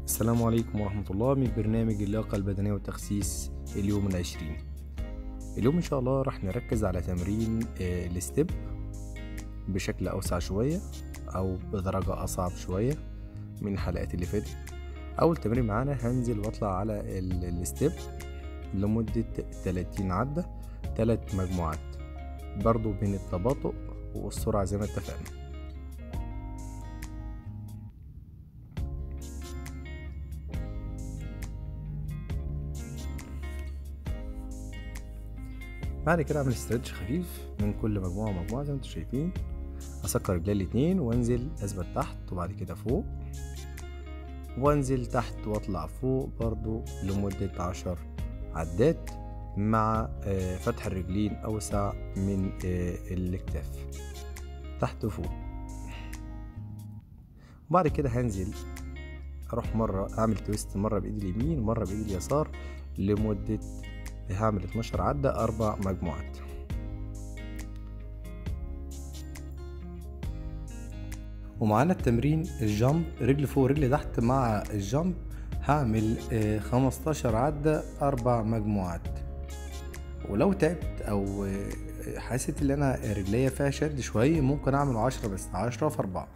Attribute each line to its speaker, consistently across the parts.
Speaker 1: السلام عليكم ورحمة الله من برنامج اللياقة البدنية والتخسيس اليوم العشرين اليوم إن شاء الله راح نركز على تمرين آه، الستيب بشكل أوسع شوية أو بدرجة أصعب شوية من الحلقات اللي فاتت أول تمرين معانا هنزل وأطلع على ال- الستيب لمدة 30 عدة تلات مجموعات برضو بين التباطؤ والسرعة زي ما اتفقنا بعد كده اعمل استرتش خفيف من كل مجموعه ومجموعه زي ما انتم شايفين اسكر رجلي الاتنين وانزل اثبت تحت وبعد كده فوق وانزل تحت واطلع فوق برضو لمدة عشر عدات مع آه، فتح الرجلين اوسع من آه، الاكتاف تحت وفوق وبعد كده هنزل اروح مرة اعمل تويست مرة بايدي اليمين مرة بايدي اليسار لمدة هعمل 12 عدة أربع مجموعات ومعانا التمرين الجامب رجل فوق رجل تحت مع الجامب هعمل آه، 15 عدة أربع مجموعات ولو تعبت أو آه، حسيت إن أنا رجليا فيها شد شوية ممكن أعمل عشرة بس عشرة في أربعة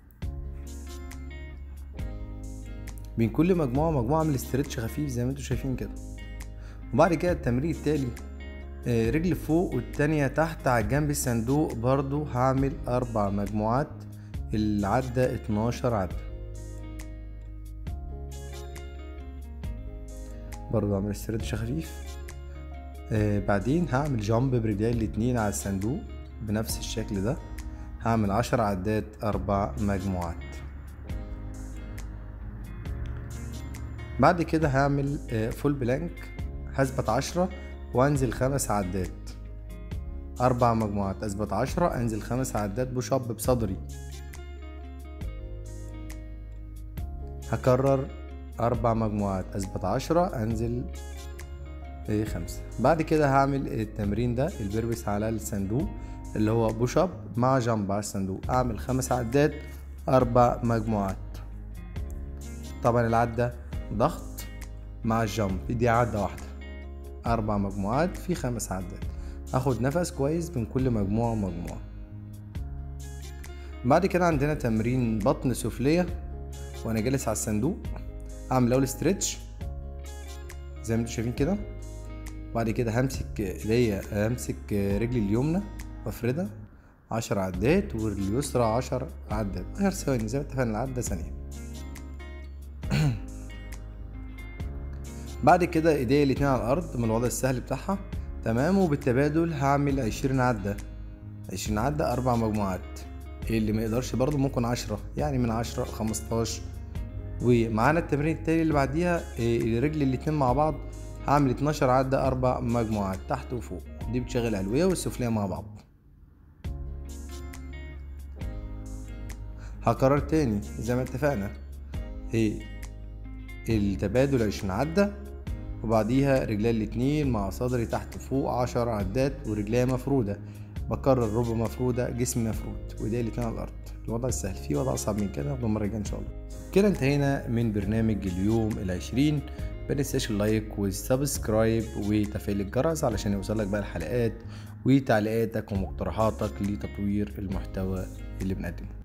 Speaker 1: بين كل مجموعة ومجموعة أعمل استرتش خفيف زي ما انتوا شايفين كده وبعد كده التمرين التالي آه، رجل فوق والتانية تحت على جنب الصندوق برضو هعمل أربع مجموعات العدة اتناشر عدة برضو هعمل استرتش خفيف آه بعدين هعمل جامب برجلي الاتنين على الصندوق بنفس الشكل ده هعمل عشر عدات أربع مجموعات بعد كده هعمل آه، فول بلانك هثبت عشرة وانزل خمس عدات أربع مجموعات أثبت عشرة أنزل خمس عدات بوش أب بصدري هكرر أربع مجموعات أثبت عشرة أنزل إيه خمسة بعد كده هعمل التمرين ده البربس على الصندوق اللي هو بوش أب مع جامب على الصندوق أعمل خمس عدات أربع مجموعات طبعا العدة ضغط مع الجامب دي عدة واحدة أربع مجموعات في خمس عدات أخد نفس كويس بين كل مجموعة ومجموعة بعد كده عندنا تمرين بطن سفلية وأنا جالس على الصندوق أعمل أول استرتش زي ما انتوا شايفين كده بعد كده همسك ايديا همسك رجلي اليمنى وافردها عشر عدات واليسرى عشر عدات عشر ثواني زي ما اتفقنا العدة ثانية بعد كده ايديا الاتنين على الارض من الوضع السهل بتاعها تمام وبالتبادل هعمل عشرين عدة عشرين عدة اربع مجموعات اللي ما يقدرش برضه ممكن عشرة يعني من عشرة خمستاش ومعانا التمرين التاني اللي بعديها إيه، الرجل الاتنين مع بعض هعمل اتناشر عدة اربع مجموعات تحت وفوق دي بتشغل العلوية والسفلية مع بعض هكرر تاني زي ما اتفقنا هي التبادل عشرين عدة وبعديها رجلي الاتنين مع صدري تحت فوق عشر عدات ورجليا مفرودة بكرر ربع مفرودة جسمي مفرود وايديا الاتنين على الأرض الوضع السهل في وضع أصعب من كده ناخده المرة الجاية إن شاء الله كده انتهينا من برنامج اليوم العشرين متنساش اللايك والسبسكرايب وتفعيل الجرس علشان يوصلك بقى الحلقات وتعليقاتك ومقترحاتك لتطوير المحتوى اللي بنقدمه